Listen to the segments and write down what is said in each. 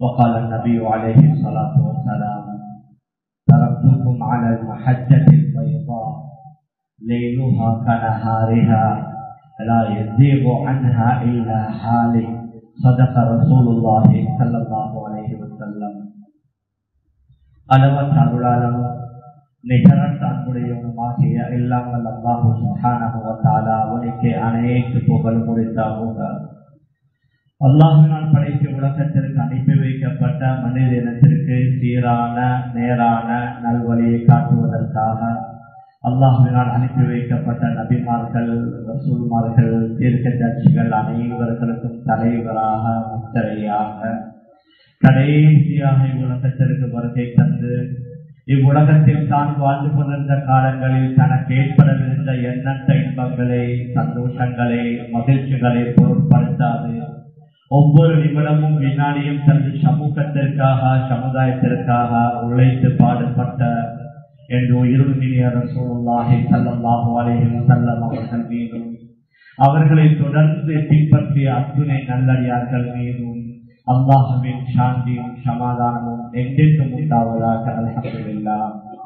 وقال النبي عليه الصلاة والسلام تركتكم على المحجة البيضاء ليلها كنهارها لا يزيغ عنها إلا حالك صدق رسول الله صلى الله عليه وسلم அளவற்ற அருளாளனும் நிகரற்ற அன்புடையவனுமாகிய இல்லாமல் அல்லாஹு சுஹானகுவத்தாலா அவனுக்கு அனைத்து புகழ் முடித்தாகுக அல்லாஹினால் படைத்த உலகத்திற்கு அனுப்பி வைக்கப்பட்ட மனித இனத்திற்கு சீரான நேரான நல்வழியை காட்டுவதற்காக அல்லாஹினால் அனுப்பி வைக்கப்பட்ட நபிமார்கள் ரசூல்மார்கள் தீர்க்க தட்சிகள் அனைவர்களுக்கும் தலைவராக முத்தரையாக கடைசியாக இவ்வுலகத்திற்கு வருகை தந்து இவ்வுலகத்தில் தான் வாழ்ந்து கொண்டிருந்த காலங்களில் தனக்கு ஏற்படவிருந்த எண்ணற்ற இன்பங்களை சந்தோஷங்களை மகிழ்ச்சிகளை பொருட்படுத்தாது ஒவ்வொரு நிமிடமும் வினாடியும் தனது சமூகத்திற்காக சமுதாயத்திற்காக உழைத்து பாடுபட்ட என்று இருமினியர் சூழலாகி செல்லமாக அலையும் செல்லம் அவர்கள் மீதும் அவர்களை தொடர்ந்து பின்பற்றிய அத்துணை நல்லடியார்கள் மீதும் அல்லாஹுவின் சாந்தியும் சமாதானமும் எங்கெங்கும் உண்டாவதாக அலமதுல்லா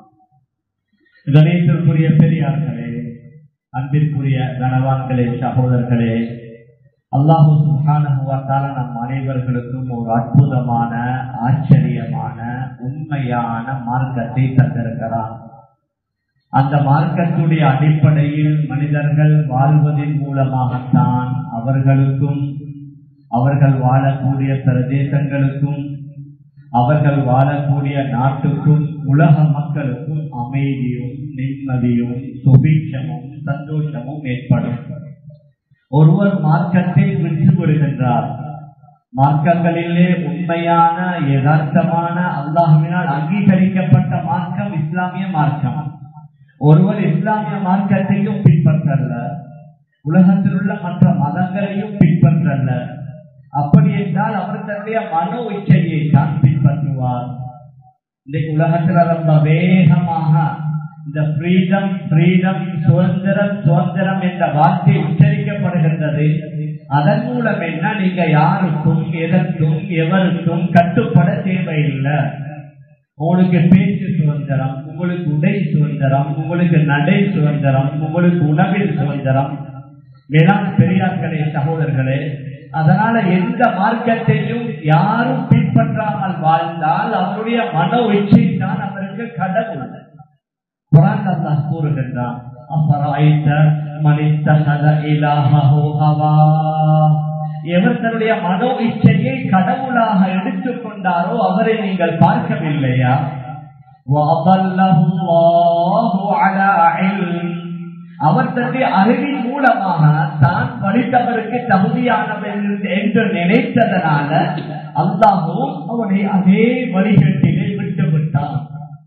கணேசருக்குரிய பெரியார்களே அன்பிற்குரிய கனவான்களே சகோதரர்களே அல்லாஹு சுஹானுவத்தால நம் அனைவர்களுக்கும் ஒரு அற்புதமான ஆச்சரியமான உண்மையான மார்க்கத்தை தந்திருக்கிறான் அந்த மார்க்கத்துடைய அடிப்படையில் மனிதர்கள் வாழ்வதன் மூலமாகத்தான் அவர்களுக்கும் அவர்கள் வாழக்கூடிய பிரதேசங்களுக்கும் அவர்கள் வாழக்கூடிய நாட்டுக்கும் உலக மக்களுக்கும் அமைதியும் நிம்மதியும் சுபீட்சமும் சந்தோஷமும் ஏற்படும் ஒருவர் மார்க்கத்தை விட்டு விடுகின்றார் மார்க்கங்களிலே உண்மையான யதார்த்தமான அல்லாஹுவினால் அங்கீகரிக்கப்பட்ட மார்க்கம் இஸ்லாமிய மார்க்கம் ஒருவர் இஸ்லாமிய மார்க்கத்தையும் பின்பற்றல்ல உலகத்தில் உள்ள மற்ற மதங்களையும் பின்பற்றல்ல அப்படி என்றால் அவர் தன்னுடைய மனோ இச்சையை தான் பின்பற்றுவார் இன்றைக்கு உலகத்தில் ரொம்ப வேகமாக இந்த ஃப்ரீடம் ஃப்ரீடம் சுதந்திரம் சுதந்திரம் என்ற வார்த்தை உச்சரிக்கப்படுகின்றது அதன் மூலம் என்ன நீங்க யாருக்கும் எதற்கும் எவருக்கும் கட்டுப்பட தேவையில்லை உங்களுக்கு பேச்சு சுதந்திரம் உங்களுக்கு உடை சுதந்திரம் உங்களுக்கு நடை சுதந்திரம் உங்களுக்கு உணவில் சுதந்திரம் வேளாண் பெரியார்களே சகோதரர்களே அதனால எந்த மார்க்கத்தையும் யாரும் பின்பற்றாமல் வாழ்ந்தால் அவருடைய மன இச்சை தான் அவருக்கு கடவுள் குரான் அல்லாஹ் கூறுகின்றான் அபராய்த்த மனிதகத இலாஹோ ஹவா எவர் தன்னுடைய மனோ இச்சையை கடவுளாக எடுத்துக் கொண்டாரோ அவரை நீங்கள் பார்க்கவில்லையா அவர் தன்னுடைய அறிவின் மூலமாக தான் படித்தவருக்கு தகுதியானவர் என்று நினைத்ததனால அல்லாஹும் அவனை அதே வழிகட்டிலே விட்டு விட்டான்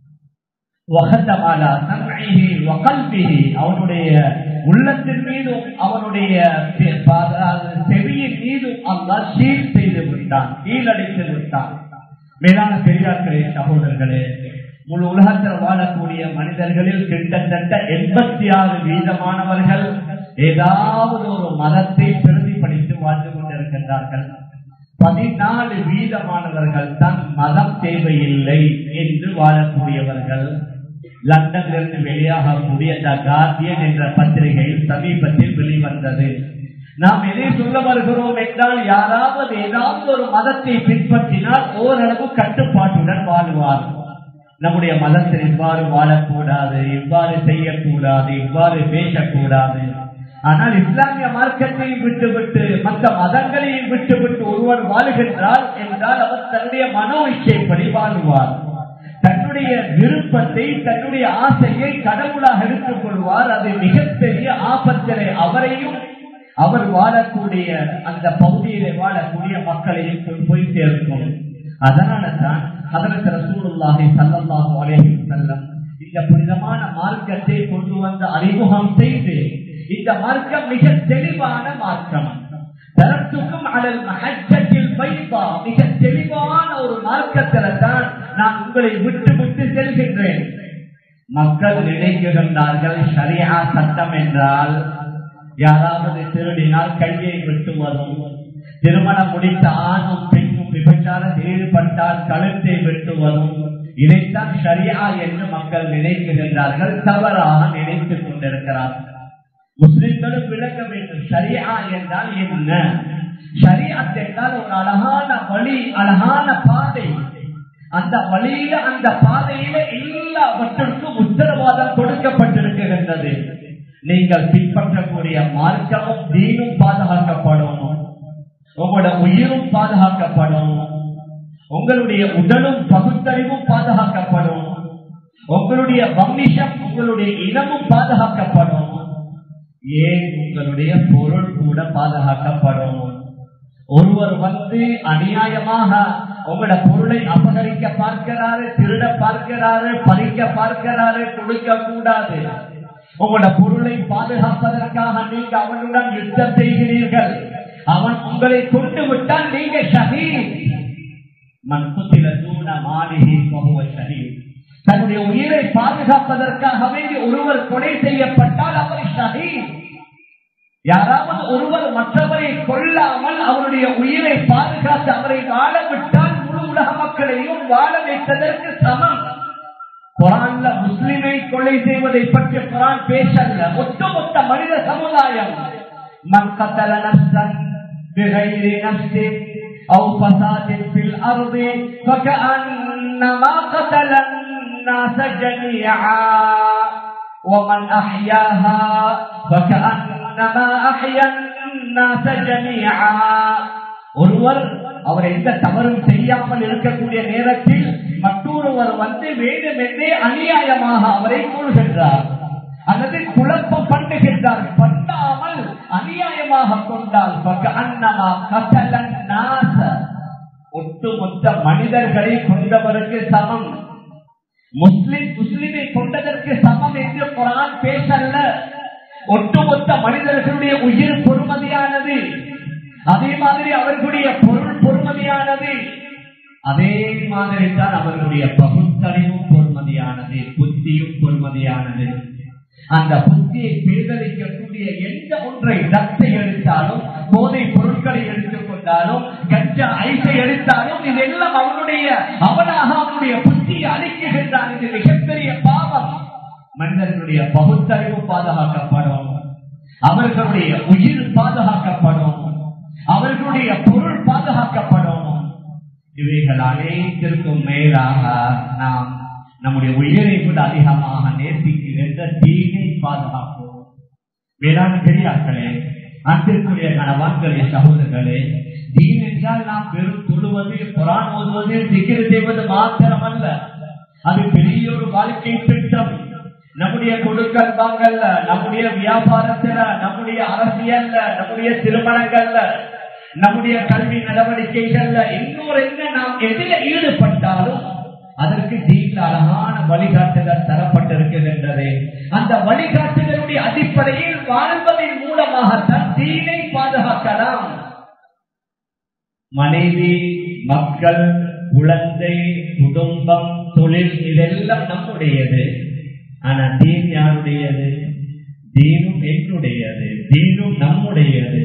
அவனுடைய உள்ளத்தின் மீதும் அவனுடைய செவியின் மீதும் அல்லா சீல் செய்து விட்டான் கீழடித்து விட்டான் மேலான பெரியார்களே சகோதரர்களே முழு உலகத்தில் வாழக்கூடிய மனிதர்களில் கிட்டத்தட்ட எண்பத்தி ஆறு வீதமானவர்கள் ஏதாவது ஒரு மதத்தை பிரதிபலித்து வாழ்ந்து கொண்டிருக்கின்றார்கள் பதினாலு வீதமானவர்கள் தான் மதம் தேவையில்லை என்று வாழக்கூடியவர்கள் லண்டனிலிருந்து வெளியாகக்கூடிய த கார்டியன் என்ற பத்திரிகையில் சமீபத்தில் வெளிவந்தது நாம் எதை சொல்ல வருகிறோம் என்றால் யாராவது ஏதாவது ஒரு மதத்தை பின்பற்றினால் ஓரளவு கட்டுப்பாட்டுடன் வாழ்வார் நம்முடைய மதத்தில் இவ்வாறு வாழக்கூடாது இவ்வாறு செய்யக்கூடாது இவ்வாறு பேசக்கூடாது ஆனால் இஸ்லாமிய மார்க்கத்தையும் விட்டுவிட்டு மற்ற மதங்களையும் விட்டுவிட்டு ஒருவர் வாழுகின்றார் என்றால் அவர் தன்னுடைய மனோ இச்சைப்படி வாழ்வார் தன்னுடைய விருப்பத்தை தன்னுடைய ஆசையை கடவுளாக எடுத்துக் கொள்வார் அது மிகப்பெரிய ஆபத்திலே அவரையும் அவர் வாழக்கூடிய அந்த பகுதியிலே வாழக்கூடிய மக்களையும் போய் சேர்க்கும் அதனால தான் அதற்கு ரசூலுல்லாஹி ஸல்லல்லாஹு அலைஹி வஸல்லம் இந்த புனிதமான மார்க்கத்தை கொண்டு வந்து அறிமுகம் செய்து இந்த மார்க்கம் மிக தெளிவான மார்க்கம் தரத்துக்கும் அடல் மஹஜத்தில் பைபா மிக தெளிவான ஒரு மார்க்கத்தில தான் நான் உங்களை விட்டு விட்டு செல்கின்றேன் மக்கள் நினைக்கின்றார்கள் சரியா சட்டம் என்றால் யாராவது திருடினால் கையை வெட்டுவதும் திருமணம் முடித்த ஆணும் பெண்ணும் விபச்சாரத்தில் ஈடுபட்டால் கழுத்தை வெட்டுவதும் இதைத்தான் ஷரியா என்று மக்கள் நினைக்கின்றார்கள் தவறாக நினைத்துக் கொண்டிருக்கிறார்கள் முஸ்லிம்களும் விளக்க வேண்டும் ஷரியா என்றால் என்ன ஷரியாத் என்றால் ஒரு அழகான வழி அழகான பாதை அந்த வழியில அந்த பாதையில எல்லாவற்றிற்கும் உத்தரவாதம் கொடுக்கப்பட்டிருக்கின்றது நீங்கள் பின்பற்றக்கூடிய மார்க்கமும் தீனும் பாதுகாக்கப்படும் உங்களோட உயிரும் பாதுகாக்கப்படும் உங்களுடைய உடலும் பகுத்தறிவும் பாதுகாக்கப்படும் உங்களுடைய வம்னிஷம் உங்களுடைய இனமும் பாதுகாக்கப்படும் ஏன் உங்களுடைய பொருள் கூட பாதுகாக்கப்படும் ஒருவர் வந்து அநியாயமாக உங்களோட பொருளை அபகரிக்க பார்க்கிறாரு திருட பார்க்கிறாரு பறிக்க பார்க்கிறாரு கொடுக்க கூடாது உங்களோட பொருளை பாதுகாப்பதற்காக நீங்க அவனுடன் யுத்தம் செய்கிறீர்கள் அவன் உங்களை கொண்டு விட்டால் நீங்க ஷஹீத் மண்புத்தில தூண மாளிகை பகுவ ஷஹீத் தன்னுடைய உயிரை பாதுகாப்பதற்காக வேண்டி ஒருவர் கொலை செய்யப்பட்டால் அவர் ஷஹீத் யாராவது ஒருவர் மற்றவரை கொல்லாமல் அவருடைய உயிரை பாதுகாத்து அவரை வாழ விட்டால் முழு உலக மக்களையும் வாழ வைத்ததற்கு சமம் குரான்ல முஸ்லிமை கொலை செய்வதை பற்றி குரான் பேசல ஒட்டுமொத்த மனித சமுதாயம் மன் கத்தல நஷ்டன் بغير نفس أو فساد في الأرض فكأنما قتل الناس جميعا ومن أحياها فكأنما أحيا الناس جميعا ஒருவர் அவர் எந்த தவறும் செய்யாமல் இருக்கக்கூடிய நேரத்தில் மற்றொருவர் வந்து வேண்டுமென்றே அநியாயமாக அவரை கூறுகின்றார் அல்லது குழப்பம் பண்ணுகின்றார் பண்ணாமல் அநியாயமாக கொண்டால் அன்னமா கசலன் நாச ஒட்டுமொத்த மனிதர்களை கொண்டவருக்கு சமம் முஸ்லிம் முஸ்லிமை கொண்டதற்கு சமம் என்று குரான் பேசல்ல ஒட்டுமொத்த மனிதர்களுடைய உயிர் பொறுமதியானது அதே மாதிரி அவர்களுடைய பொருள் பொறுமதியானது அதே மாதிரி தான் அவர்களுடைய பகுத்தறிவும் பொறுமதியானது புத்தியும் பொறுமதியானது அந்த புத்தியை பேதலிக்கக்கூடிய எந்த ஒன்றை ரத்தை எடுத்தாலும் போதை பொருட்களை எடுத்துக் கொண்டாலும் கஞ்சா ஐசை எடுத்தாலும் இதெல்லாம் அவனுடைய அவனாக அவனுடைய புத்தியை அழிக்குகின்றான் இது மிகப்பெரிய பாவம் மனிதர்களுடைய பகுத்தறிவு பாதுகாக்கப்படும் அவர்களுடைய உயிர் பாதுகாக்கப்படும் அவர்களுடைய பொருள் பாதுகாக்கப்படும் இவைகள் அனைத்திற்கும் மேலாக நாம் நம்முடைய உயிரை விட அதிகமாக நேசிக்கின்ற தீனை பாதுகாப்போம் வேளாண் பெரியார்களே அன்பிற்குரிய கணவான்களே சகோதரர்களே தீன் என்றால் நாம் பெரும் தொழுவது புறான் ஓதுவது திகிர் செய்வது மாத்திரமல்ல அது பெரிய ஒரு வாழ்க்கை திட்டம் நம்முடைய கொடுக்கல் வாங்கல்ல நம்முடைய வியாபாரத்துல நம்முடைய அரசியல்ல நம்முடைய திருமணங்கள்ல நம்முடைய கல்வி நடவடிக்கைகள்ல இன்னொரு என்ன நாம் எதில ஈடுபட்டாலும் அதற்கு தீர்ந்த அழகான வழிகாட்டுதல் தரப்பட்டிருக்கின்றது அந்த வழிகாட்டுதலுடைய அடிப்படையில் வாழ்வதன் மூலமாகத்தான் தீனை பாதுகாக்கலாம் மனைவி மக்கள் குழந்தை குடும்பம் தொழில் இதெல்லாம் நம்முடையது ஆனா தீன் யாருடையது தீனும் என்னுடையது தீனும் நம்முடையது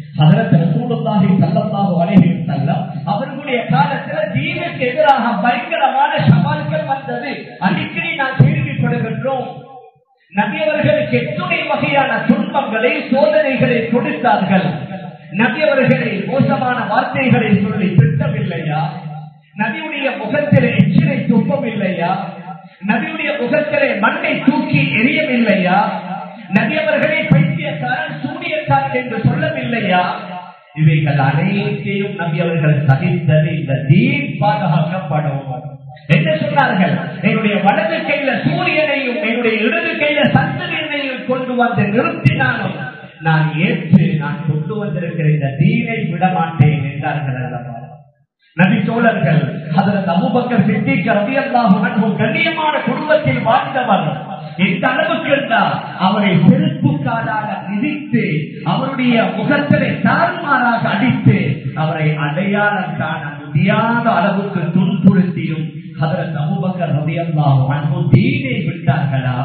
அவர்களுடைய காலத்துல தீனுக்கு எதிராக பயங்கரமான சவால்கள் வந்தது அடிக்கடி நான் கேள்விப்படுகின்றோம் நபியவர்களுக்கு எத்துணை வகையான துன்பங்களை சோதனைகளை கொடுத்தார்கள் நபியவர்களை மோசமான வார்த்தைகளை சொல்லி திட்டமில்லையா நபியுடைய முகத்திலே எச்சிலை துப்பமில்லையா நபியுடைய முகத்திலே மண்ணை தூக்கி எரியவில்லையா நபியவர்களை பைத்தியக்காரன் சூனியக்காரன் என்று சொல்லவில்லையா இவைகள் அனைத்தையும் நபி அவர்கள் சகித்தது இந்த தீன் பாதுகாக்கப்படும் என்ன சொன்னார்கள் என்னுடைய வலது கையில சூரியனையும் என்னுடைய இடது கையில சந்திரனையும் கொண்டு வந்து நிறுத்தினாலும் நான் ஏற்று நான் கொண்டு வந்திருக்கிற இந்த தீனை விட மாட்டேன் என்றார்கள் அல்லவா நபி சோழர்கள் அதில் அபுபக்கர் சித்திக்கு ரவியல்லாஹு கண்ணியமான குடும்பத்தில் வாழ்ந்தவர் எந்த அளவுக்கு இருந்தால் அவரை செருப்பு காலாக மிதித்து அவருடைய முகத்திலே தாறுமாறாக அடித்து அவரை அடையாளம் காண முடியாத அளவுக்கு துன்புறுத்தியும் அதற்கு அபுபக்கர் ரவியல்லாஹு அன்பு தீனை விட்டார்களா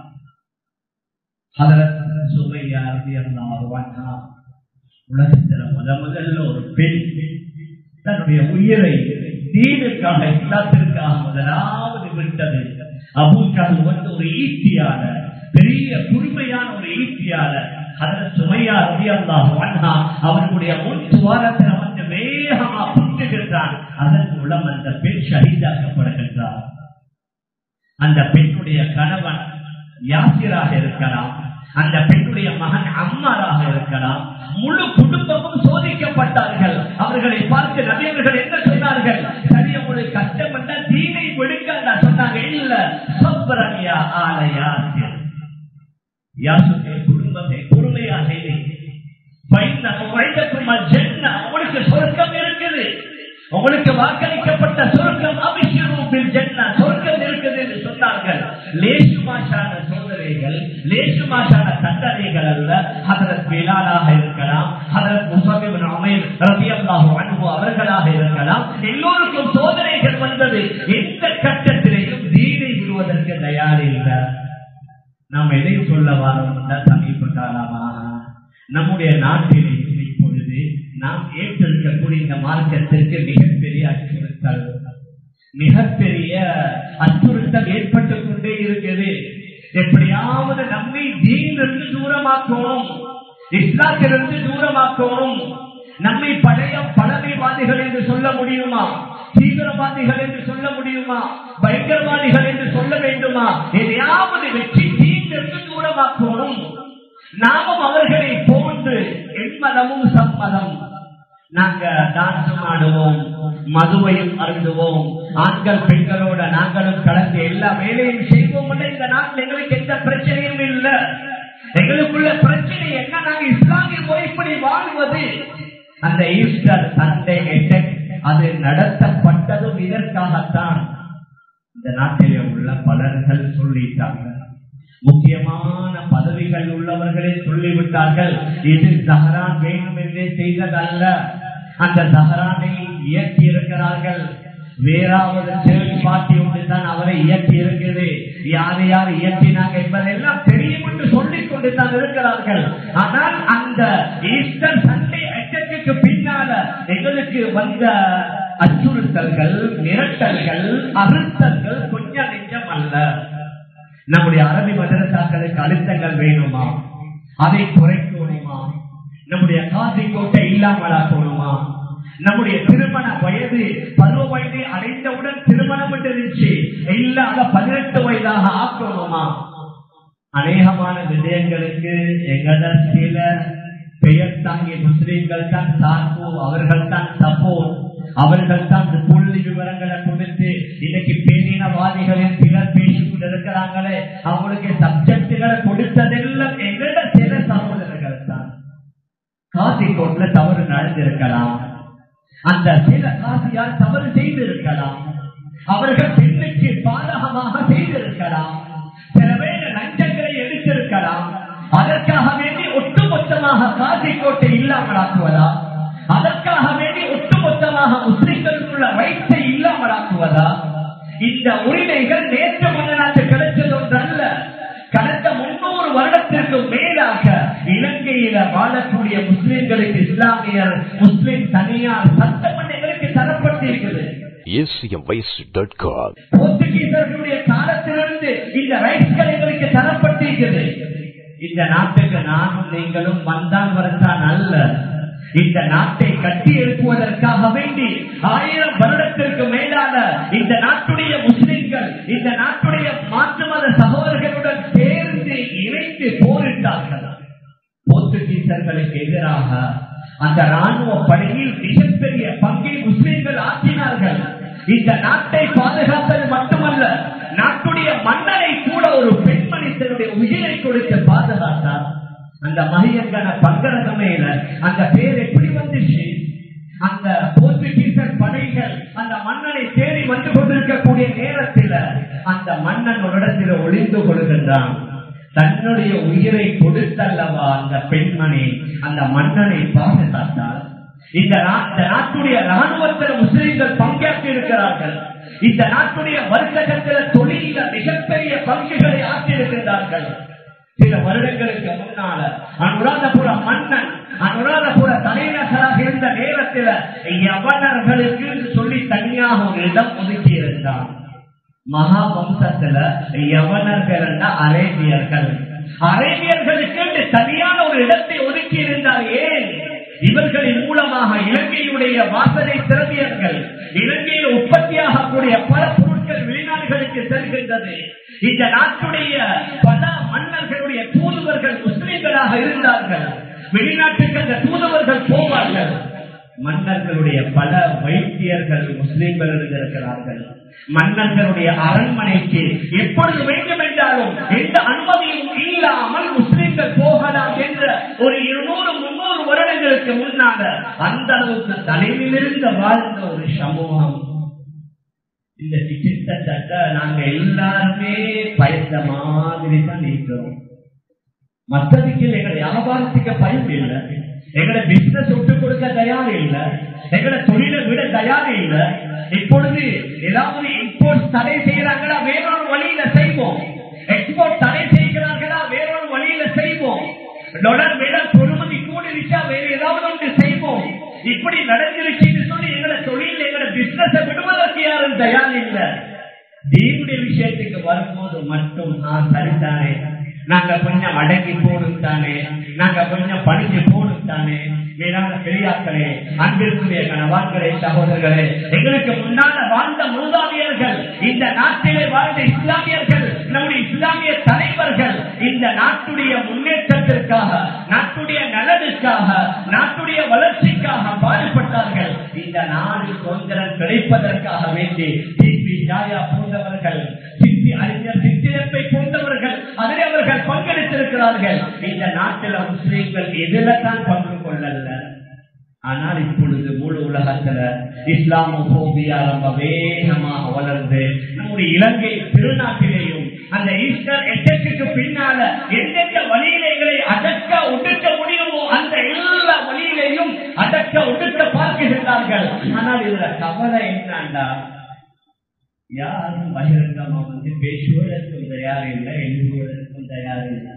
அதற்கு சுமையா ரவியல்லாஹு அண்ணா உலகத்தில் முத முதல்ல ஒரு பெண் தன்னுடைய உயிரை தீனுக்காக இஸ்லாத்திற்காக முதலாவது விட்டது அபூஜால் வந்து ஒரு ஈட்டியாளர் பெரிய குறுமையான ஒரு ஈட்டியாளர் அதில் சுமையா ரவியல்லாஹு அன்ஹா அவர்களுடைய முன் துவாரத்தில் வந்து வேகமா புட்டுகின்றான் அதன் மூலம் அந்த பெண் ஷஹீதாக்கப்படுகின்றார் அந்த பெண்ணுடைய கணவன் யாசிராக இருக்கலாம் அந்த பெண்ணுடைய மகன் அம்மாராக இருக்கலாம் முழு குடும்பமும் சோதிக்கப்பட்டார்கள் அவர்களை பார்த்து நபியவர்கள் என்ன சொன்னார்கள் சரி உங்களுக்கு கஷ்டம் என்ன தீனை விடுக்க சொன்னாங்க இல்ல சொப்பரணியா ஆலயா யாசுடைய குடும்பத்தை பொறுமையாக உங்களுக்கு சொர்க்கம் இருக்குது உங்களுக்கு வாக்களிக்கப்பட்ட சொர்க்கம் அபிஷேகம் ஜென்னா சொர்க்கம் இருக்குது என்று சொன்னார்கள் லேசுமாஷான சோதனைகள் லேசுமாஷான தண்டனைகள் அல்ல அதற்கு வேளாளாக இருக்கலாம் அதற்கு முசாபிபின் அமைர் ரபியல்லாஹு அன்பு அவர்களாக இருக்கலாம் எல்லோருக்கும் சோதனைகள் வந்தது எந்த கட்டத்திலேயும் தீனை விடுவதற்கு தயாரில்லை நாம் எதை சொல்ல வரோம் சமீப காலமாக நம்முடைய நாட்டில் இப்பொழுது நாம் ஏற்றிருக்கக்கூடிய இந்த மார்க்கத்திற்கு மிகப்பெரிய அச்சுறுத்தல் மிகப்பெரிய அச்சுறுத்தல் ஏற்பட்டுக் கொண்டே இருக்கிறது எப்படியாவது நம்மை தீனிலிருந்து தூரமாக்கணும் இஸ்லாத்திலிருந்து தூரமாக்கணும் நம்மை பழைய பழமைவாதிகள் என்று சொல்ல முடியுமா தீவிரவாதிகள் என்று சொல்ல முடியுமா பயங்கரவாதிகள் என்று சொல்ல வேண்டுமா எதையாவது வெற்றி தீங்கிலிருந்து தூரமாக்கணும் நாமும் அவர்களை போன்று எண்மதமும் சம்மதம் நாங்க டான்ஸும் ஆடுவோம் மதுவையும் அருந்துவோம் ஆண்கள் பெண்களோட நாங்களும் கலந்து எல்லா வேலையும் செய்வோம் இந்த நாட்டில் எங்களுக்கு எந்த பிரச்சனையும் இல்லை எங்களுக்குள்ள பிரச்சனை என்ன நாங்க இஸ்லாமிய முறைப்படி வாழ்வது அந்த ஈஸ்டர் சண்டே அது நடத்தப்பட்டதும் இதற்காகத்தான் இந்த நாட்டிலே உள்ள பலர்கள் சொல்லிட்டாங்க முக்கியமான பதவிகள் உள்ளவர்களே சொல்லிவிட்டார்கள் இது சஹரான் வேணும் என்றே செய்ததல்ல அந்த சஹரானை இயக்கி இருக்கிறார்கள் வேறாவது செல்வி பாட்டி ஒன்று தான் அவரை இயக்கி இருக்குது யார் யார் இயக்கினாங்க என்பதெல்லாம் தெரியும் என்று சொல்லிக் கொண்டு தான் இருக்கிறார்கள் ஆனால் அந்த ஈஸ்டர் சண்டே அட்டத்துக்கு பின்னால எங்களுக்கு வந்த அச்சுறுத்தல்கள் மிரட்டல்கள் அழுத்தங்கள் கொஞ்சம் நெஞ்சம் அல்ல நம்முடைய அரபி மதரசாக்களுக்கு அழுத்தங்கள் வேணுமா அதை குறைக்கணுமா நம்முடைய காசி கோட்டை இல்லாமலாக்கணுமா நம்முடைய திருமண வயது பருவ வயதை அடைந்தவுடன் திருமணம் இருந்துச்சு இல்ல அத பதினெட்டு வயதாக ஆக்கணுமா அநேகமான விஜயங்களுக்கு எங்கட சில பெயர் தாங்கிய முஸ்லீம்கள் தான் சார்பு அவர்கள் தான் சப்போர்ட் அவர்கள் தான் புள்ளி விவரங்களை கொடுத்து இன்னைக்கு பேரினவாதிகளின் சிலர் பேசிக் கொண்டிருக்கிறாங்களே அவங்களுக்கு சப்ஜெக்டுகளை கொடுத்ததெல்லாம் எங்கட சில சகோதரர்கள் தான் காசி கோட்ல தவறு நடந்திருக்கலாம் அந்த சில காசியார் தவறு செய்திருக்கலாம் அவர்கள் பெண்ணுக்கு பாதகமாக செய்திருக்கலாம் சில பேர் லஞ்சங்களை எடுத்திருக்கலாம் அதற்காக வேண்டி ஒட்டுமொத்தமாக காசி கோட்டை இல்லாமலாக்குவதா அதற்காக வேண்டி ஒட்டுமொத்தமாக முஸ்லிம்களுக்குள்ள ரைட்ஸை இல்லாமலாக்குவதா இந்த உரிமைகள் நேற்று முன்னாட்டு கிடைச்சது ஒன்றல்ல கடந்த முன்னூறு வருடத்திற்கு மேலாக இலங்கையில வாழக்கூடிய முஸ்லிம்களுக்கு இஸ்லாமியர் முஸ்லிம் தனியார் சட்டமன்றங்களுக்கு தரப்பட்டிருக்கிறது acmvoice.com போர்த்துகீசர்களுடைய காலத்திலிருந்து இந்த ரைட்ஸ்கள் எங்களுக்கு தரப்பட்டிருக்கிறது இந்த நாட்டுக்கு நானும் நீங்களும் வந்தான் வரத்தான் அல்ல இந்த நாட்டை கட்டி எழுப்புவதற்காக வேண்டி ஆயிரம் வருடத்திற்கு மேலான இந்த நாட்டுடைய முஸ்லிம்கள் இந்த நாட்டுடைய மாற்று மத சகோதரர்களுடன் சேர்ந்து இணைந்து போரிட்டார்கள் போர்த்துகீசர்களுக்கு எதிராக அந்த ராணுவ படையில் மிகப்பெரிய பங்கை முஸ்லிம்கள் ஆற்றினார்கள் இந்த நாட்டை பாதுகாத்தது மட்டுமல்ல நாட்டுடைய மன்னரை கூட ஒரு பெண்மணி தன்னுடைய உயிரை கொடுத்து பாதுகாத்தார் அந்த மகியங்கன பங்கரகமையில அந்த பேர் எப்படி வந்துச்சு அந்த போர்த்துகீசர் படைகள் அந்த மன்னனை தேடி வந்து கொண்டிருக்கக்கூடிய நேரத்தில் அந்த மன்னன் ஒரு இடத்தில் ஒளிந்து கொள்கின்றான் தன்னுடைய உயிரை கொடுத்தல்லவா அந்த பெண்மணி அந்த மன்னனை பாதுகாத்தார் இந்த நாட்டுடைய ராணுவத்தில் முஸ்லிம்கள் பங்கேற்று இருக்கிறார்கள் இந்த நாட்டுடைய வர்த்தகத்தில் தொழில மிகப்பெரிய பங்குகளை ஆற்றியிருக்கின்றார்கள் சில வருடங்களுக்கு முன்னால அனுராதபுர மன்னன் அனுராதபுர தலைநகராக இருந்த நேரத்தில் யவனர்களுக்கு சொல்லி தனியாக ஒரு இடம் ஒதுக்கி இருந்தான் மகாவம்சத்துல யவனர்கள் அரேபியர்கள் அரேபியர்களுக்கு தனியான ஒரு இடத்தை ஒதுக்கி இருந்தார் ஏன் இவர்களின் மூலமாக இலங்கையுடைய வாசனை திரவியர்கள் இலங்கையில் உற்பத்தியாகக்கூடிய பல பொருட்கள் வெளிநாடுகளுக்கு செல்கின்றது இந்த நாட்டுடைய பல மன்னர்களுடைய தூதுவர்கள் முஸ்லிம்களாக இருந்தார்கள் வெளிநாட்டுக்கு அந்த தூதுவர்கள் போவார்கள் மன்னர்களுடைய பல வைத்தியர்கள் முஸ்லிம்கள் இருக்கிறார்கள் மன்னர்களுடைய அரண்மனைக்கு எப்பொழுது வேண்டும் என்றாலும் எந்த அனுமதியும் இல்லாமல் முஸ்லிம்கள் போகலாம் என்ற ஒரு இருநூறு முன்னூறு வருடங்களுக்கு முன்னால அந்த அளவுக்கு தலைவிலிருந்து வாழ்ந்த ஒரு சமூகம் இந்த கிட்டத்தட்ட நாங்க எல்லாருமே பயந்த மாதிரி தான் இருக்கிறோம் மற்றதுக்கு எங்களை வியாபாரத்துக்கு பயம் இல்லை எங்களை பிசினஸ் விட்டு கொடுக்க தயார் இல்லை எங்களை தொழிலை விட தயார் இல்லை இப்பொழுது ஏதாவது இம்போர்ட் தடை செய்யறாங்களா வேறொரு வழியில செய்வோம் எக்ஸ்போர்ட் தடை செய்கிறார்களா வேறொரு வழியில செய்வோம் டொலர் விட பொறுமதி கூடிருச்சா வேற ஏதாவது ஒன்று செய்வோம் இப்படி நடந்துருச்சுன்னு சொல்லி எங்களை தொழில் எங்களை பிசினஸ் விடுவதற்கு யாரும் தயார் இல்லை தீனுடைய விஷயத்துக்கு வரும்போது மட்டும் நான் சரிதானே நாங்க கொஞ்சம் அடங்கி போடும் தானே நாங்க கொஞ்சம் படிச்சு போடும் தானே மேலான பெரியாக்களே அன்பிற்குரிய கணவான்களே சகோதரர்களே எங்களுக்கு முன்னால வாழ்ந்த மூதாதையர்கள் இந்த நாட்டிலே வாழ்ந்த இஸ்லாமியர்கள் நம்முடைய இஸ்லாமிய தலைவர்கள் இந்த நாட்டுடைய முன்னேற்றத்திற்காக நாட்டுடைய நலனுக்காக நாட்டுடைய வளர்ச்சிக்காக பாடுபட்டார்கள் இந்த நாடு சுதந்திரம் கிடைப்பதற்காக வேண்டி டிபி ஜாயா போன்றவர்கள் சித்தி அறிஞர் சித்திரப்பை போன்றவர்கள் அதில் அவர்கள் பங்கெடுத்திருக்கிறார்கள் இந்த நாட்டில் முஸ்லீம்கள் எதில தான் பங்கு கொள்ளல ஆனால் இப்பொழுது முழு உலகத்துல இஸ்லாமோபியா ரொம்ப வேகமாக வளர்ந்து நம்முடைய இலங்கை திருநாட்டிலேயும் அந்த ஈஸ்டர் எட்டத்துக்கு பின்னால எந்தெந்த வழியிலைகளை அடக்க ஒடுக்க முடியுமோ அந்த எல்லா வழியிலையும் அடக்க ஒடுக்க பார்க்கின்றார்கள் ஆனால் இதுல கவலை என்னண்டா யாரும் பகிரங்கமா வந்து பேசுவதற்கும் தயார் இல்லை எழுதுவதற்கும் தயார் இல்லை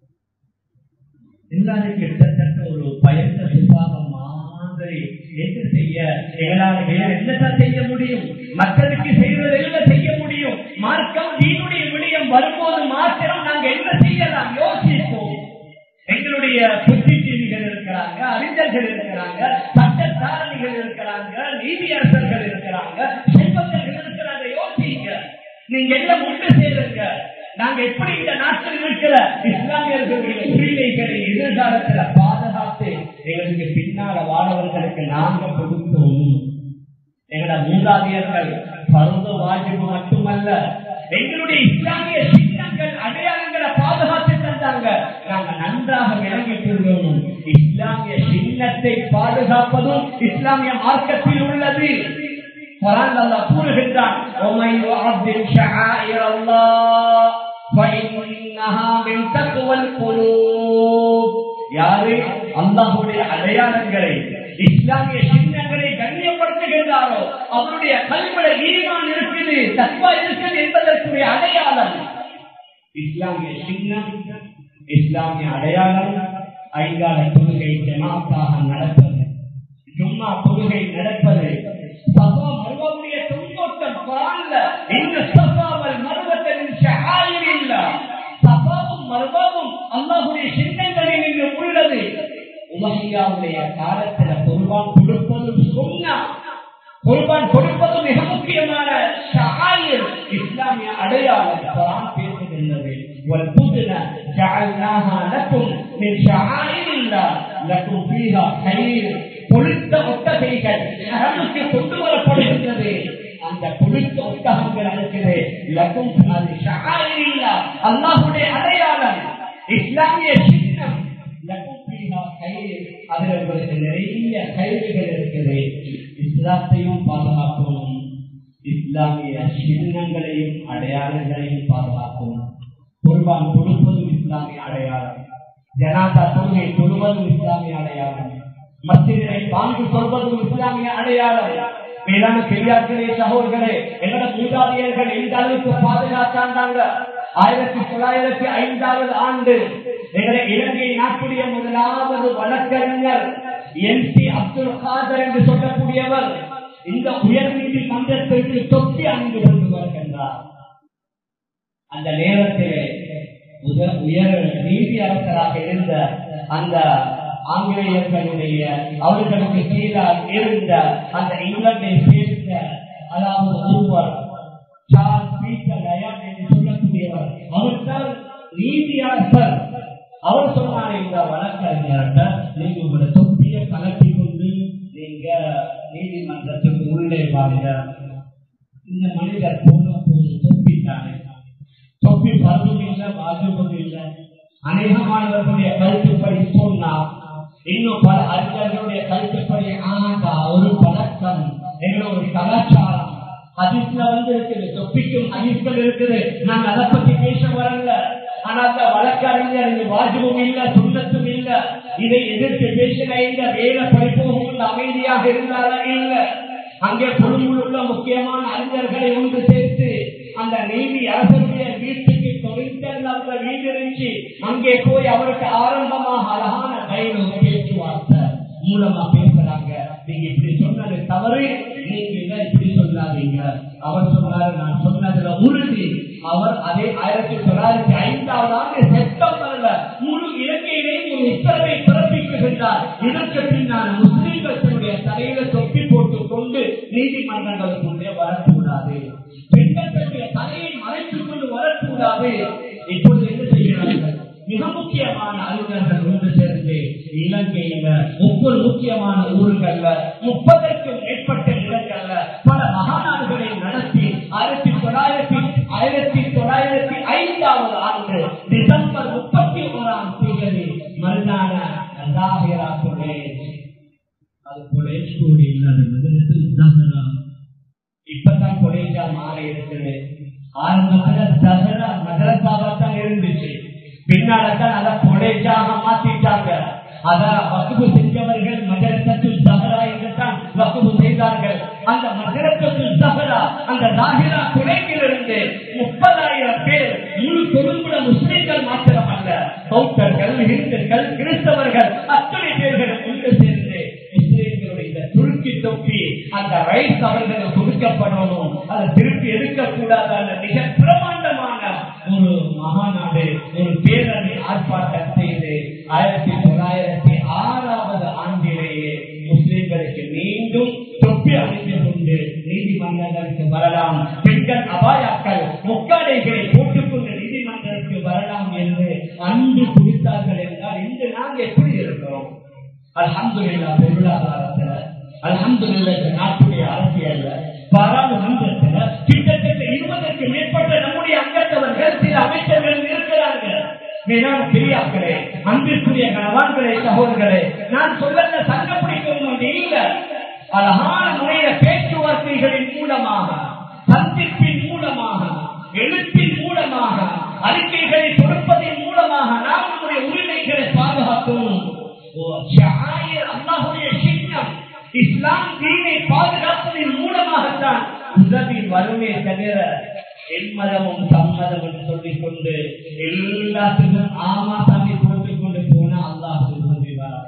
எல்லாரும் கிட்டத்தட்ட ஒரு பயந்த சுபாவம் மாதிரி என்ன செய்ய எங்களால் வேற என்னதான் செய்ய முடியும் மக்களுக்கு செய்வது என்ன செய்ய முடியும் மார்க்கம் தீனுடைய விடயம் வரும்போது மாத்திரம் நாங்க என்ன செய்யலாம் யோசிப்போம் எங்களுடைய புத்திஜீவிகள் இருக்கிறாங்க அறிஞர்கள் இருக்கிறாங்க சட்டத்தாரணிகள் இருக்கிறாங்க நீதியரசர்கள் இருக்கிறாங்க செல்வந்தர்கள் இருக்கிறாங்க யோசிங்க நீங்க எல்லாம் ஒன்று சேருங்க நாங்க எப்படி இந்த நாட்டில் இருக்கிற இஸ்லாமியர்களுடைய உரிமைகளை எதிர்காலத்துல பாதுகாத்து எங்களுக்கு பின்னால வாழவர்களுக்கு நாங்க கொடுத்தோம் எங்களோட மூதாதையர்கள் பருவ வாஜிபு மட்டுமல்ல எங்களுடைய இஸ்லாமிய சின்னங்கள் அடையாளங்களை பாதுகாத்து தந்தாங்க நாங்க நன்றாக விளங்கிக் கொள்வோம் இஸ்லாமிய சின்னத்தை பாதுகாப்பதும் இஸ்லாமிய மார்க்கத்தில் உள்ளது குரான் அல்லாஹ் கூறுகின்றான் وَمَن يُعَظِّمْ شَعَائِرَ اللَّهِ فَإِنَّهَا مِن تَقْوَى الْقُلُوبِ யாரு அல்லாஹ்வுடைய அடையாளங்களை இஸ்லாமிய சின்னங்களை கண்ணியப்படுத்துகின்றாரோ அவருடைய கல்வில ஈமான் இருக்குது தத்வா இருக்குது என்பதற்குரிய அடையாளம் இஸ்லாமிய சின்னம் இஸ்லாமிய அடையாளம் ஐங்கால தொழுகை ஜமாத்தாக நடப்பது ஜும்மா தொழுகை நடப்பது சபா மருவமுடைய தொங்கோட்டம் குரான்ல இந்த சபாவல் மருவத்தின் ஷஹாயிர் இல்ல சபாவும் மருவமும் அல்லாஹுடைய சின்னங்களில் இங்கு உள்ளது உலகியாவுடைய காலத்துல குர்பான் கொடுப்பதும் சொன்னா குர்பான் கொடுப்பது மிக முக்கியமான ஷஹாயிர் இஸ்லாமிய அடையாளம் குரான் பேசுகின்றது والبدن جعلناها لكم من شعائر الله لكم فيها خير பொழுத்த ஒட்டகைகள் நரம்புக்கு கொண்டு வரப்படுகின்றது அந்த பொழுத்த ஒட்டகங்கள் இருக்குது லக்கும் அது ஷஹாயிரில்லா அல்லாஹ்வுடைய அடையாளம் இஸ்லாமிய சின்னம் லக்கும் ஃபீஹா கைர் அதில் உங்களுக்கு நிறைய கைதுகள் இருக்குது இஸ்லாத்தையும் பாதுகாக்கணும் இஸ்லாமிய சின்னங்களையும் அடையாளங்களையும் பாதுகாக்கணும் குர்பான் கொடுப்பதும் இஸ்லாமிய அடையாளம் ஜனாதா தொழுகை தொழுவதும் இஸ்லாமிய அடையாளம் மத்தியரை பாங்கு சொல்வதும் இஸ்லாமிய அடையாளம் மேலான பெரியார்களே சகோதரர்களே எங்களோட மூதாதையர்கள் எந்த அளவுக்கு பாதுகாத்தாண்டாங்க ஆயிரத்தி தொள்ளாயிரத்தி ஐந்தாவது ஆண்டு எங்களை இலங்கை நாட்டுடைய முதலாவது வழக்கறிஞர் என் சி அப்துல் காதர் என்று சொல்லக்கூடியவர் இந்த உயர் நீதிமன்றத்திற்கு தொப்பி அணிந்து கொண்டு வருகின்றார் அந்த நேரத்திலே உத- உயர் நீதி அரசராக இருந்த அந்த ஆங்கிலேயர்களுடைய அவர்களுக்கு கீழால் இருந்த அந்த இங்கிலாந்தை சேர்ந்த அதாவது ஒருவர் சார்ஸ் பீட்டர் லயன் என்று சொல்லக்கூடியவர் அவர்தான் நீதி அரசர் அவர் சொன்னார் இந்த வழக்கறிஞர்கிட்ட நீங்க உங்களோட தொப்பியை கலட்டி கொண்டு நீங்க நீதிமன்றத்துக்கு உள்ளே வாங்க இந்த மனிதர் போன போது தொப்பிட்டாங்க தொப்பி பருவம் இல்லை பாதுகாப்பு இல்லை அநேகமானவர்களுடைய கருத்துப்படி சொன்னா இன்னும் பல அறிஞர்களுடைய கருத்துப்படி ஆண்டா ஒரு பழக்கம் எங்களோட ஒரு கலாச்சாரம் ஹதீஸ்ல வந்து இருக்குது தொப்பிக்கும் ஹதீஸ்கள் இருக்குது நாங்க அதை பத்தி பேச வரல ஆனா அந்த வழக்கறிஞர் இது வாஜிபும் இல்ல சுண்ணத்தும் இல்ல இதை எதிர்த்து பேசின இந்த வேலை படிப்பும் இல்ல அமைதியாக இருந்தாரா இல்ல அங்கே கொழும்பில் உள்ள முக்கியமான அறிஞர்களை ஒன்று சேர்த்து அந்த நீதி அரசருடைய வீட்டுக்கு தொழிற்சல் அந்த வீடு இருந்துச்சு அங்கே போய் அவருக்கு ஆரம்பமாக அழகான கையில் ஒரு பேச்சுவார்த்தை மூலமா பேசுறாங்க நீங்க இப்படி சொன்னது தவறு நீங்க இதை இப்படி சொல்லாதீங்க அவர் சொன்னாரு நான் சொன்னதுல உறுதி அவர் அதே ஆயிரத்தி தொள்ளாயிரத்தி ஐந்தாவது ஆண்டு செப்டம்பர்ல முழு இலங்கையிலேயும் ஒரு உத்தரவை பிறப்பிக்கின்றார் இதற்கு பின்னால் முஸ்லீம்கள் தன்னுடைய தலையில தொப்பி போட்டுக் கொண்டு நீதிமன்றங்களுக்குள்ளே வரக்கூடாது பெண்கள் தன்னுடைய தலையை மறைத்துக் கொண்டு வரக்கூடாது இப்பொழுது என்ன செய்கிறார்கள் மிக முக்கியமான அறிஞர்கள் ஒன்று சேர்ந்து இலங்கையில ஒவ்வொரு முக்கியமான ஊர்கள்ல முப்பதற்கும் மேற்பட்ட இடங்கள்ல பல மகாநாடுகளை நடத்தி ஆயிரத்தி தொள்ளாயிரத்தி ஆயிரத்தி தொள்ளாயிரத்தி ஐந்தாவது ஆண்டு டிசம்பர் முப்பத்தி ஓராம் தேதி மருந்தான தாகிரா கொலேஜ் அது கொலேஜ் கூட இல்லாத மதுரத்தில் இப்பதான் கொலேஜா மாறி இருக்குது ஆரம்பத்துல தகரா மதரசாவத்தான் இருந்துச்சு பின்னால்தான் அதை கொலேஜாக மாத்திட்டாங்க அத வக்குவு செஞ்சவர்கள் மதரசத்தில் தகரா என்றுதான் வக்குவு செய்தார்கள் அந்த மதரசத்தில் தகரா அந்த தாகிரா குலைக்கிலிருந்து முப்பதாயிரம் பேர் முழு கொழும்புல முஸ்லிம்கள் மாத்திரமல்ல பௌத்தர்கள் இந்துக்கள் கிறிஸ்தவர்கள் அத்தனை பேர்கள் ஒன்று சேர்ந்து முஸ்லிம்களுடைய இந்த துருக்கி தொப்பி அந்த ரைஸ் அவர்களுக்கு கொடுக்கப்படணும் அதை திருப்பி எடுக்கக்கூடாது அந்த மிக பிரமாண்டமான ஒரு மகாநாடு ஒரு பேரணி ஆர்ப்பாட்டம் செய்து ஆயிரத்தி தொள்ளாயிரத்தி ஆறாவது ஆண்டிலேயே முஸ்லிம்களுக்கு மீண்டும் தொப்பி அணிந்து கொண்டு நீதிமன்றங்களுக்கு வரலாம் பெண்கள் அபாயாக்கள் முக்காடைகளை போட்டுக்கொண்டு நீதிமன்றத்துக்கு வரலாம் என்று அன்பு கொடுத்தார்கள் என்றால் இன்று நாங்கள் எப்படி இருக்கிறோம் அல்ஹம்துலில்லா பொருளாதாரத்துல அல்ஹம்துலில்லா இந்த நாட்டுடைய அரசியல்ல பாராளுமன்றத்துல கிட்டத்தட்ட இருபதற்கு மேற்பட்ட நம்முடைய அங்கத்தவர்கள் சில அமைச்சர்கள் இருக்கிறார்கள் மேலான பெரியார்களே அன்பிற்குரிய கணவான்களே சகோதரர்களே நான் சொல்லல சங்க பிடிக்கவும் வேண்டிய இல்ல அழகான முறையில பேச்சுவார்த்தைகளின் மூலமாக சந்திப்பின் மூலமாக எழுத்தின் மூலமாக அறிக்கைகளை கொடுப்பதன் மூலமாக நாம் நம்முடைய உரிமைகளை பாதுகாக்கவும் அல்லாஹுடைய சின்னம் இஸ்லாம் தீனை பாதுகாப்பதன் மூலமாகத்தான் உதவி வருமே தவிர எம்மதமும் சம்மதம் என்று சொல்லிக் கொண்டு எல்லாத்துக்கும் ஆமா தண்ணி போட்டுக் கொண்டு போனா அல்லாஹ் உதவி வராது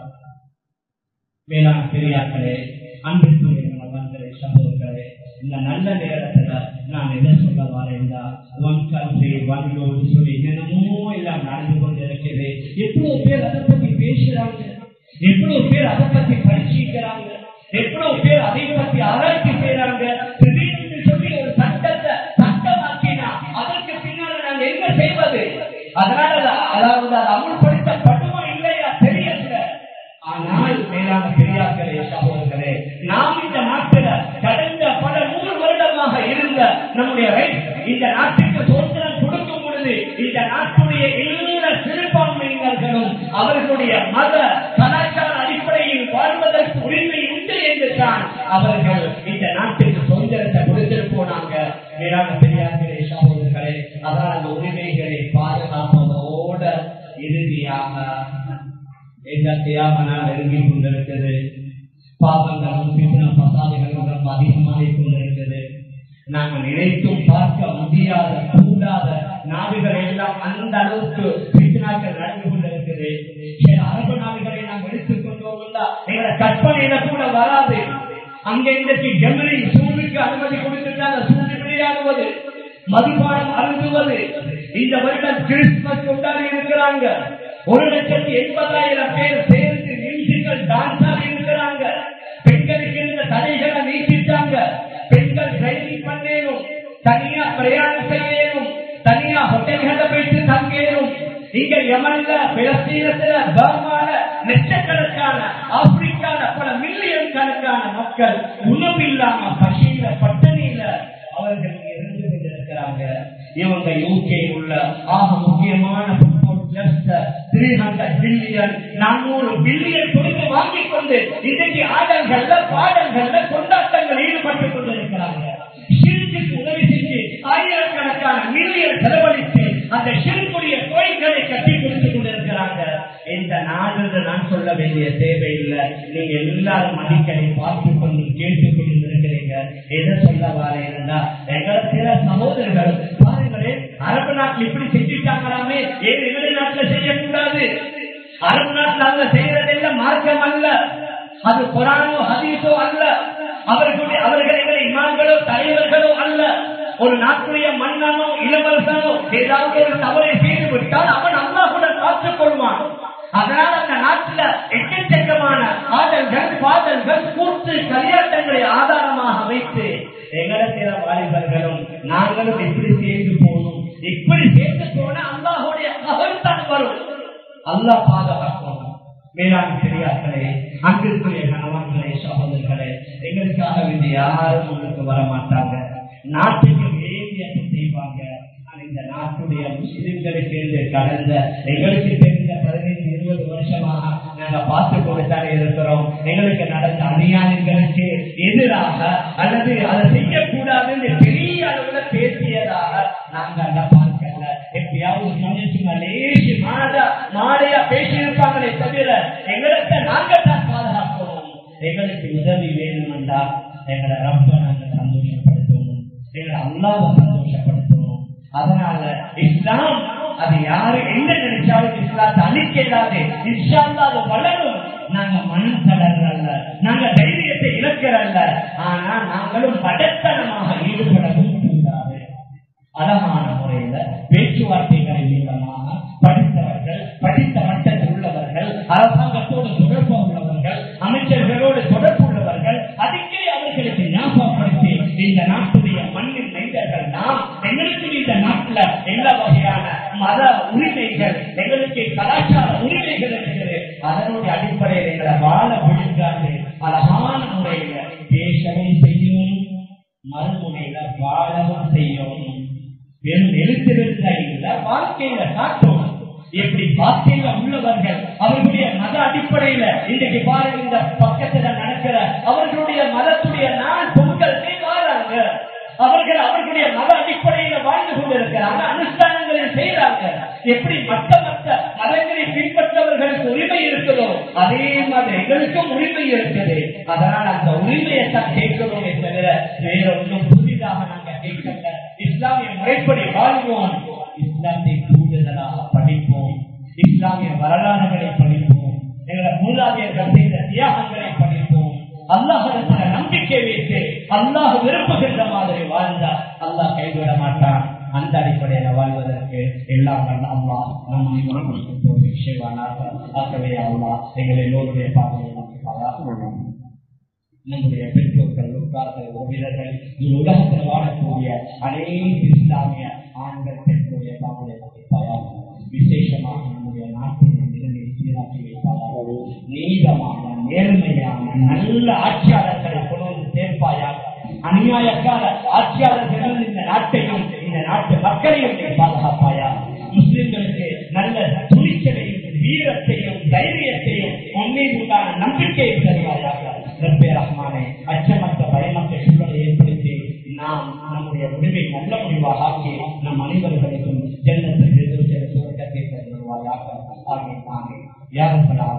மேலான பெரியார்களே அன்பிற்குரிய மகன்களே சகோதரர்களே இந்த நல்ல நேரத்துல நான் என்ன சொல்ல வரேன்டா ஒன் கண்ட்ரி ஒன் ரோடு சொல்லி என்னமோ எல்லாம் நடந்து கொண்டிருக்கிறது எவ்வளவு பேர் அதை பத்தி பேசுறாங்க எவ்வளவு பேர் அதை பத்தி படிச்சுக்கிறாங்க எவ்வளவு பேர் அதை பத்தி ஆராய்ச்சி செய்யறாங்க திடீர்னு சொல்லி ஒரு சட்டத்தை சட்டமாக்கினா அதற்கு பின்னால நாங்க என்ன செய்வது அதனால அது- அதாவது அது அமுல்படுத்தப்படுமோ இல்லையா தெரியல ஆனால் மேலான பெரியார்களே சகோதரர்களே நாம் இந்த நாட்டில் கடந்த பல நூறு வருடமாக இருந்த நம்முடைய ரைட் இந்த நாட்டுக்கு சுதந்திரம் கொடுக்கும் பொழுது இந்த நாட்டுடைய எல்லா சிறுபான்மையினர்களும் அவர்களுடைய மத கலாச்சார அடிப்படையில் வாழ்வதற்கு உரிமை உண்டு என்று தான் அவர்கள் இந்த நாட்டுக்கு சுதந்திரத்தை கொடுத்துட்டு போனாங்க மேலான பெரியார்களே சகோதரர்களே அதான் அந்த உரிமைகளை பாதுகாப்பதோட இறுதியாக ஏகத்தையாமனால் நெருங்கி கொண்டிருக்கிறது பாவங்களும் பின்ன பசாதைகளும் ரொம்ப அதிகமாகிக் கொண்டிருக்கிறது நாங்கள் நினைத்தும் பார்க்க முடியாத கூடாத நாடுகள் எல்லாம் அந்த அளவுக்கு பின்னாக்கள் நடந்து கொண்டிருக்கிறது இருக்குது சில அரபு நாடுகளை நாம் எடுத்துக்கொண்டோம் எங்களை கற்பனையில கூட வராது அங்க இன்றைக்கு ஜெமினி சூடுக்கு அனுமதி கொடுத்துட்டாங்க சூடு விளையாடுவது மதுபானம் அருந்துவது இந்த வருடம் கிறிஸ்துமஸ் கொண்டாடி இருக்கிறாங்க ஒரு லட்சத்தி எண்பதாயிரம் பேர் சேர்ந்து மியூசிக்கல் டான்ஸாக இருக்கிறாங்க பெண்களுக்கு இருந்த தடைகளை நீக்கிட்டாங்க பெண்கள் டிரைவிங் பண்ணேனும் தனியா பிரயாணம் செய்யணும் தனியா ஹோட்டல்களை போயிட்டு தங்கேனும் இங்க யமன்ல பிலஸ்தீனத்துல பர்மால லட்சக்கணக்கான ஆப்பிரிக்கால பல மில்லியன் கணக்கான மக்கள் உணவில்லாம பசியில பட்டணியில அவர்கள் இருந்து கொண்டிருக்கிறாங்க இவங்க யூகே உள்ள ஆக முக்கியமான த்ரீ ஹண்ட்ரட் பில்லியன் நானூறு பில்லியன் கொடுத்து வாங்கிக் கொண்டு இன்றைக்கு ஆடல்கள்ல பாடல்கள்ல கொண்டாட்டங்கள் ஈடுபட்டுக் கொண்டிருக்கிறாங்க சிறுக்கு உதவி செஞ்சு ஆயிரக்கணக்கான மில்லியன் செலவழித்து அந்த சிறுக்குரிய கோயில்களை கட்டி கொடுத்துக் கொண்டிருக்கிறாங்க இந்த நாடு நான் சொல்ல வேண்டிய தேவையில்லை நீங்க எல்லாரும் அடிக்கடி பார்த்து கொண்டு கேட்டுக் கொண்டு இருக்கிறீங்க எதை சொல்ல வாரேன்னா எங்களை சில சகோதரர்கள் பாருங்களேன் அரபு நாட்டில் இப்படி செஞ்சுட்டாங்களாமே ஏன் எங்களுடைய நாட்டில் செய்யக்கூடாது அரபு நாட்டில் அவங்க செய்யறதெல்லாம் மார்க்கம் அல்ல அது குரானோ ஹதீஸோ அல்ல அவர்களுடைய அவர்கள் எங்களை இமாம்களோ தலைவர்களோ அல்ல ஒரு நாட்டுடைய மன்னனோ இளவரசனோ ஏதாவது ஒரு தவறை செய்து விட்டால் அவன் அல்லாஹுடன் பார்த்துக் கொள்வான் அதனால அந்த நாட்டுல எக்கச்சக்கமான ஆடல்கள் பாடல்கள் கூத்து கல்யாட்டங்களை ஆதாரமாக வைத்து எங்களை சில வாலிபர்களும் நாங்களும் எப்படி சேர்ந்து போகணும் இப்படி சேர்ந்து போனா அல்லாஹுடைய கவர்தான் வரும் அல்லாஹ் பாதுகாக்கணும் மேலாண் பெரியார்களே அன்பிற்குரிய கணவன்களே சகோதரர்களே எங்களுக்காக வேண்டிய யாரும் உங்களுக்கு வர மாட்டாங்க நாட்டுக்கு வேண்டியதை செய்வாங்க ஆனா இந்த நாட்டுடைய முஸ்லிம்களுக்கு என்று கடந்த எங்களுக்கு தெரிந்த பதினைந்து இருபது வருஷமாக நாங்க பார்த்து கொண்டுதான் இருக்கிறோம் எங்களுக்கு நடந்த அநியாயங்களுக்கு எதிராக அல்லது அதை செய்யக்கூடாது என்று பெரிய அளவுல பேசியதாக நாங்க அந்த பார்க்கல எப்பயாவது மனுஷங்க லேசி மாடா மாடையா பேசி இருப்பாங்களே தவிர எங்களுக்கு நாங்க தான் பாதுகாக்கணும் எங்களுக்கு உதவி வேணுமெண்டா எங்களை ரொம்ப நாங்க சந்தோஷப்படுத்தணும் எங்களை அல்லாவை சந்தோஷப்படுத்தணும் அதனால இஸ்லாம் அது யாரு என்ன நினைச்சாலும் இஸ்லாத்தை அழிக்கிறாது இன்ஷால்லா அது வளரும் நாங்க மனம் தளர்றல்ல நாங்க தைரியத்தை இழக்கிறல்ல ஆனா நாங்களும் படத்தனமாக ஈடுபடவும் கூடாது அழகான முறையில பேச்சுவார்த்தைகளின் மூலமாக படித்தவர்கள் படித்த மட்டத்தில் உள்ளவர்கள் அரசாங்கத்தோடு தொடர்பு உள்ளவர்கள் அமைச்சர்களோடு தொடர்பு உள்ளவர்கள் அதுக்கே அவர்களுக்கு ஞாபகப்படுத்தி இந்த நாட்டுடைய மண்ணின் மைந்தர்கள் நாம் எங்களுக்கு இந்த நாட்டுல எல்லா வகையான மத உரிமைகள் எங்களுக்கு கலாச்சார உரிமைகள் இருக்கிறது அதனுடைய அடிப்படையில் எங்களை வாழ விழுங்காது அழகான முறையில பேசவும் செய்யணும் மறுமுனையில வாழவும் செய்யணும் வெறும் எழுத்திருந்த இல்ல வாழ்க்கையில காட்டும் எப்படி வாழ்க்கையில உள்ளவர்கள் அவர்களுடைய மத அடிப்படையில இன்றைக்கு பாருங்க இந்த பக்கத்துல நடக்கிற அவர்களுடைய மதத்துடைய நாள் பொங்கல் வாழாங்க அவர்கள் அவர்களுடைய மத அடிப்படையில வாழ்ந்து கொண்டிருக்கிறாங்க அனுஷ்டானங்களில் செய்யறாங்க எப்படி மற்ற மற்ற மதங்களை பின்பற்றவர்களுக்கு உரிமை இருக்குதோ அதே மாதிரி எங்களுக்கும் உரிமை இருக்குது அதனால் அந்த உரிமையை தான் கேட்கிறோமே தவிர வேற ஒன்றும் புதிதாக நாங்க கேட்கல இஸ்லாமிய முறைப்படி வாழ்வோம் இஸ்லாத்தை கூடுதலாக படிப்போம் இஸ்லாமிய வரலாறுகளை படிப்போம் எங்களை மூலாதியர்கள் செய்த தியாகங்களை படிப்போம் அல்லாஹிடத்துல நம்பிக்கை வைத்து அல்லாஹ் விரும்புகின்ற மாதிரி வாழ்ந்தால் அல்லாஹ் கைவிட மாட்டான் அந்த அடிப்படையில வாழ்வதற்கு எல்லாம் வல்ல அல்லாஹ் நம் அனைவரும் செய்வானாக ஆகவே அல்லாஹ் எங்கள் எல்லோருடைய பார்வையை நம்முடைய பெற்றோர்கள் உட்கார்கள் உறவினர்கள் இந்த உலகத்தில் வாழக்கூடிய அனைத்து இஸ்லாமிய ஆண்கள் பெண்களுடைய பாவனை வைப்பாயாக விசேஷமாக நம்முடைய நாட்டின் நிலைமை சீராக்கி வைப்பாயாக நீதமான நேர்மையான நல்ல ஆட்சியாளர்களை கொண்டு வந்து சேர்ப்பாயாக அநியாயக்கார ஆட்சியாளர்கள் இந்த நாட்டையும் இந்த நாட்டு மக்களையும் நீ பாதுகாப்பாயா முஸ்லிம்களுக்கு நல்ல துணிச்சலையும் வீரத்தையும் தைரியத்தையும் உண்மையில் உண்டான நம்பிக்கையை தருவாயாக ரப்பே ரஹ்மானே அச்சமற்ற பயமற்ற சூழலை ஏற்படுத்தி நாம் நம்முடைய முடிவை நல்ல முடிவாக ஆக்கி நம் அனைவர்களுக்கும் ஜென்னத்தில் சுவர்க்கத்தை தருவாயாக ஆகிய ஆமே யாரும்